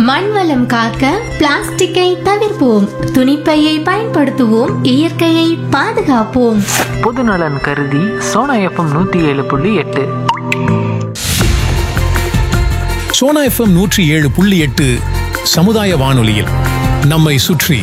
மண் வளம் காக்க பிளாஸ்டிக்கை தவிர்ப்போம் துணிப்பையை பயன்படுத்துவோம் இயற்கையை பாதுகாப்போம் பொதுநலன் கருதி சோனா எஃப்எம் நூற்றி ஏழு புள்ளி எட்டு சோனா எஃப்எம் நூற்றி ஏழு புள்ளி எட்டு சமுதாய வானொலியில் நம்மை சுற்றி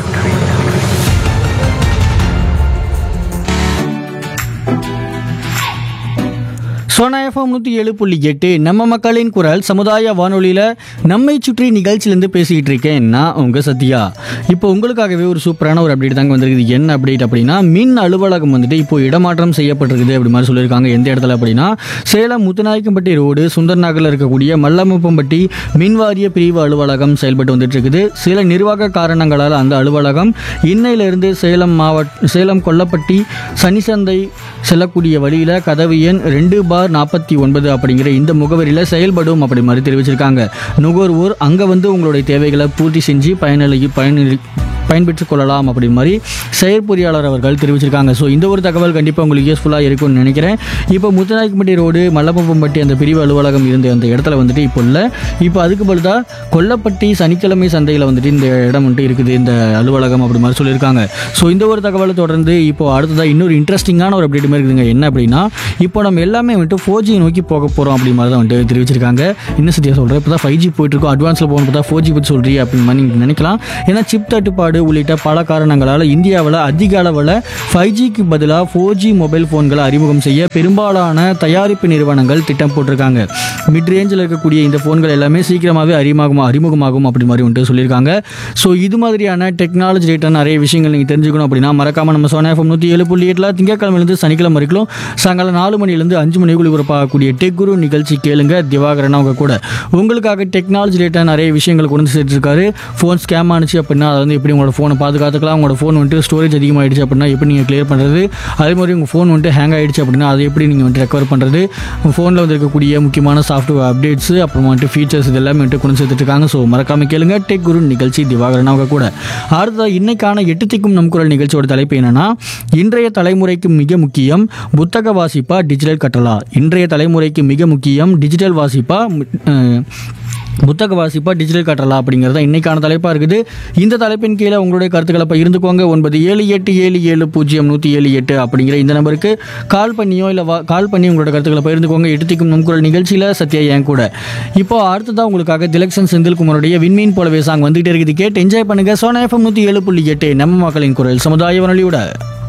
சோனா எஃப்எம் நூற்றி ஏழு புள்ளி எட்டு நம்ம மக்களின் குரல் சமுதாய வானொலியில் நம்மை சுற்றி நிகழ்ச்சியிலேருந்து பேசிக்கிட்டு இருக்கேன் நான் உங்கள் சத்யா இப்போ உங்களுக்காகவே ஒரு சூப்பரான ஒரு அப்டேட் தாங்க வந்திருக்குது என்ன அப்டேட் அப்படின்னா மின் அலுவலகம் வந்துட்டு இப்போ இடமாற்றம் செய்யப்பட்டிருக்குது அப்படி மாதிரி சொல்லியிருக்காங்க எந்த இடத்துல அப்படின்னா சேலம் முத்துநாயக்கம்பட்டி ரோடு சுந்தர் நகரில் இருக்கக்கூடிய மல்லமுப்பம்பட்டி மின்வாரிய பிரிவு அலுவலகம் செயல்பட்டு வந்துட்டு இருக்குது சில நிர்வாக காரணங்களால் அந்த அலுவலகம் இன்னையிலிருந்து சேலம் மாவட்ட சேலம் கொல்லப்பட்டி சனிசந்தை செல்லக்கூடிய வழியில் கதவு எண் ரெண்டு பார் நாற்பத்தி ஒன்பது அப்படிங்கிற இந்த முகவரியில் செயல்படும் அப்படி மாதிரி தெரிவிச்சிருக்காங்க நுகர்வோர் அங்கே வந்து உங்களுடைய தேவைகளை பூர்த்தி செஞ்சு பயனளி பயனளி பயன்பெற்றுக் கொள்ளலாம் அப்படி மாதிரி செயற்பொறியாளர் அவர்கள் தெரிவிச்சிருக்காங்க ஸோ இந்த ஒரு தகவல் கண்டிப்பாக உங்களுக்கு யூஸ்ஃபுல்லாக இருக்கும்னு நினைக்கிறேன் இப்போ முத்தநாயக்கம்பட்டி ரோடு மல்லப்பம்பட்டி அந்த பிரிவு அலுவலகம் இருந்த அந்த இடத்துல வந்துட்டு இப்போ இல்லை இப்போ அதுக்கு பதிலாக கொல்லப்பட்டி சனிக்கிழமை சந்தையில் வந்துட்டு இந்த இடம் வந்துட்டு இருக்குது இந்த அலுவலகம் அப்படி மாதிரி சொல்லியிருக்காங்க ஸோ இந்த ஒரு தகவலை தொடர்ந்து இப்போ அடுத்ததாக இன்னொரு இன்ட்ரெஸ்டிங்கான ஒரு அப்டேட் மாதிரி இருக்குதுங்க என்ன அப்படின்னா இப்போ நம்ம எல்லாமே வந்துட்டு ஃபோர் ஜி நோக்கி போக போகிறோம் அப்படி மாதிரி தான் வந்துட்டு தெரிவிச்சிருக்காங்க இன்னும் சரியாக சொல்கிறேன் இப்போ தான் ஃபைவ் ஜி போயிட்டுருக்கோம் அட்வான்ஸில் போகணும் பார்த்தா ஃபோர் ஜி பற்றி சொல்கிறீ அப்படின்னு மாதிரி நீங்கள் நினைக்கலாம் ஏன்னா சிப் தட்டுப்பாடு உள்ளிட்ட பல காரணங்களால் இந்தியாவில் அதிக அளவில் ஃபைவ் ஜிக்கு பதிலாக ஃபோர் ஜி மொபைல் ஃபோன்களை அறிமுகம் செய்ய பெரும்பாலான தயாரிப்பு நிறுவனங்கள் திட்டம் போட்டிருக்காங்க மிட் ரேஞ்சில் இருக்கக்கூடிய இந்த ஃபோன்கள் எல்லாமே சீக்கிரமாகவே அறிமுகமாக அறிமுகமாகும் அப்படி மாதிரி வந்துட்டு சொல்லியிருக்காங்க ஸோ இது மாதிரியான டெக்னாலஜி ரிலேட்டாக நிறைய விஷயங்கள் நீங்கள் தெரிஞ்சுக்கணும் அப்படின்னா மறக்காமல் நம்ம சோனா எஃப்எம் நூற்றி ஏழு புள்ளி எட்டில் திங்கக்கிழமையிலேருந்து சனிக்கிழமை வரைக்கும் சாயங்காலம் நாலு மணிலேருந்து அஞ்சு மணிக்குள் ஒளிபரப்பாகக்கூடிய டெக் குரு நிகழ்ச்சி கேளுங்க திவாகரன் அவங்க கூட உங்களுக்காக டெக்னாலஜி ரிலேட்டாக நிறைய விஷயங்கள் கொண்டு வந்து சேர்த்துருக்காரு ஃபோன் ஸ்கேம் ஆனிச்சு அப்படின்னா அதை வந்து எப்படி உங்களோட ஃபோனை பாதுகாத்துக்கலாம் உங்களோட ஃபோன் வந்துட்டு ஸ்டோரேஜ் அதிகமாகிடுச்சு அப்படின்னா எப்படி நீங்கள் கிளியர் பண்ணுறது அதே மாதிரி உங்கள் ஃபோன் வந்துட்டு ஹேங் ஆகிடுச்சு அப்படின்னா அதை எப்படி நீங்கள் வந்துட்டு ரெக்கவர் பண்ணுறது உங்கள் ஃபோனில் வந்து இருக்கக்கூடிய முக்கியமான சாஃப்ட்வேர் அப்டேட்ஸ் அப்புறமா வந்துட்டு ஃபீச்சர்ஸ் இது எல்லாமே வந்துட்டு கொண்டு சேர்த்துட்டு இருக்காங்க ஸோ மறக்காம கேளுங்க டெக் குரு நிகழ்ச்சி திவாகரன் அவங்க கூட அடுத்ததாக இன்னைக்கான எட்டு திக்கும் நம் குரல் நிகழ்ச்சியோட தலைப்பு என்னன்னா இன்றைய தலைமுறைக்கு மிக முக்கியம் புத்தக வாசிப்பா டிஜிட்டல் கட்டலா இன்றைய தலைமுறைக்கு மிக முக்கியம் டிஜிட்டல் வாசிப்பா அஹ், புத்தக வாசிப்பா டிஜிட்டல் கட்டலா அப்படிங்கிறது தான் இன்னைக்கான தலைப்பாக இருக்குது இந்த தலைப்பின் கீழே உங்களுடைய கருத்துக்களை பகிர்ந்துக்கோங்க ஒன்பது ஏழு எட்டு ஏழு ஏழு பூஜ்ஜியம் நூற்றி ஏழு எட்டு அப்படிங்கிற இந்த நம்பருக்கு கால் பண்ணியோ இல்லை வா கால் பண்ணி உங்களோட கருத்துக்களை பகிர்ந்துக்கோங்க எடுத்துக்கும் நம் குரல் நிகழ்ச்சியில் சத்யா என் கூட இப்போ அடுத்ததாக உங்களுக்காக திலக்ஷன் செந்தில்குமாரோடைய விண்மீன் போலவே சாங் வந்துகிட்டே இருக்குது கேட்டு என்ஜாய் பண்ணுங்க சோனா எஃப்எம் நூற்றி ஏழு புள்ளி எட்டு நம்ம மக்களின் குரல் சமுதாய வானொலியோட